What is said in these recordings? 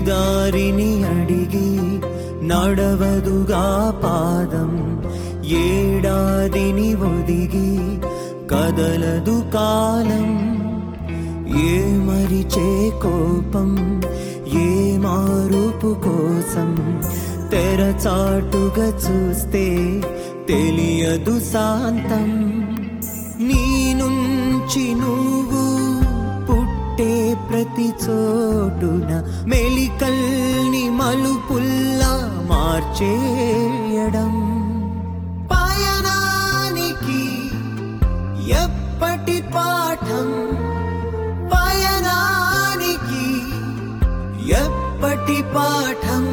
దారిని అడిగి నడవదుగా పాదం ఏడాదిని ఒదిగి కదలదు కాలం ఏ మరిచే కోపం ఏ మారుపు కోసం తెరచాటుగా చూస్తే తెలియదు శాంతం నీ నుంచి నువ్వు పుట్టే ప్రతి చోటున మెలికల్ని మలుపుల్లా మార్చేయడం పయనానికి ఎప్పటి పాఠం పయనానికి ఎప్పటి పాఠం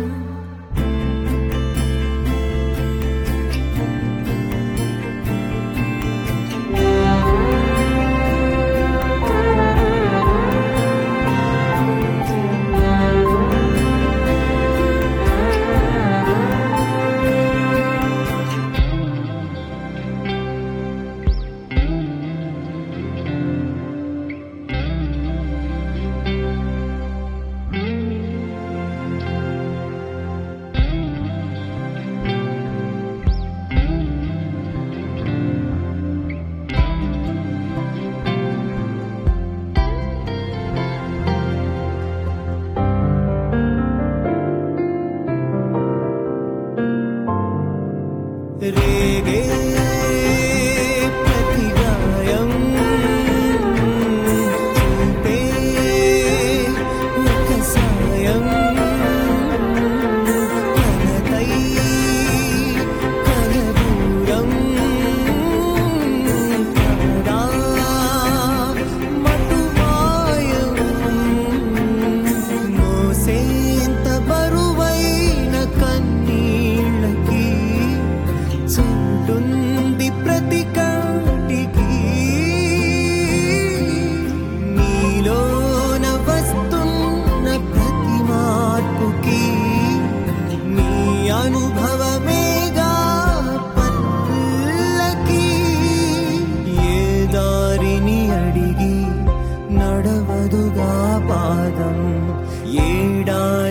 రేగే ప్రతి గాయం చూపే ఒక సాయం కలతై కలదూరం కలదా మటుమాయం మోసేంత బరువైన కన్నీళ్ళకి చూటుంది ప్రతి కంటికి నీలోన వస్తున్న ప్రతి మార్పుకి నీ అనుభవమేగా పల్లకి ఏ దారిని అడిగి నడవదుగా పాదం ఏడాది